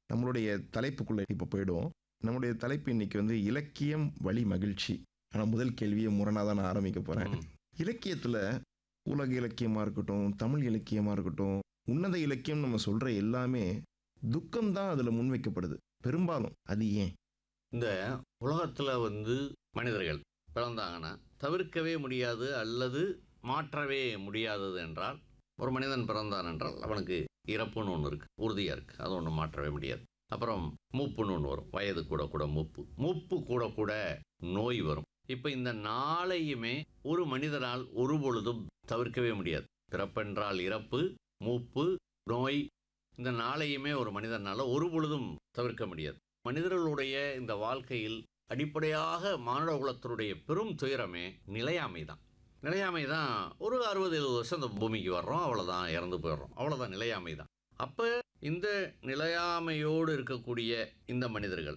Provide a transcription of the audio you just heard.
நம்மளுடைய தலைப்புக்குள்ள இப்போ போயிடுவோம் நம்முடைய தலைப்பு இன்னைக்கு வந்து இலக்கியம் வழி மகிழ்ச்சி ஆனால் முதல் கேள்வியை முரணாக தான் நான் ஆரம்பிக்க போகிறேன் ம். இலக்கியத்தில் உலக இலக்கியமாக இருக்கட்டும் தமிழ் இலக்கியமாக இருக்கட்டும் உன்னத இலக்கியம் நம்ம சொல்கிற எல்லாமே துக்கம் தான் அதில் முன்வைக்கப்படுது பெரும்பாலும் அது ஏன் இந்த உலகத்தில் வந்து மனிதர்கள் பிறந்தாங்கன்னா தவிர்க்கவே முடியாது அல்லது மாற்றவே முடியாதது என்றால் ஒரு மனிதன் பிறந்தான் என்றால் அவனுக்கு இறப்புன்னு ஒன்று இருக்குது உறுதியாக இருக்குது அது ஒன்று மாற்றவே முடியாது அப்புறம் மூப்புன்னு ஒன்று வரும் வயது கூட கூட மூப்பு மூப்பு கூட கூட நோய் வரும் இப்போ இந்த நாளையுமே ஒரு மனிதனால் ஒரு பொழுதும் தவிர்க்கவே முடியாது பிறப்பென்றால் இறப்பு மூப்பு நோய் இந்த நாளையுமே ஒரு மனிதனால் ஒரு பொழுதும் தவிர்க்க முடியாது மனிதர்களுடைய இந்த வாழ்க்கையில் அடிப்படையாக மானுட குலத்தினுடைய பெரும் துயரமே நிலையாமை தான் நிலையாமை தான் ஒரு அறுபது எழுபது வருஷம் இந்த பூமிக்கு வர்றோம் அவ்வளோதான் இறந்து போயிடுறோம் அவ்வளோதான் நிலையாமை தான் அப்போ இந்த நிலையாமையோடு இருக்கக்கூடிய இந்த மனிதர்கள்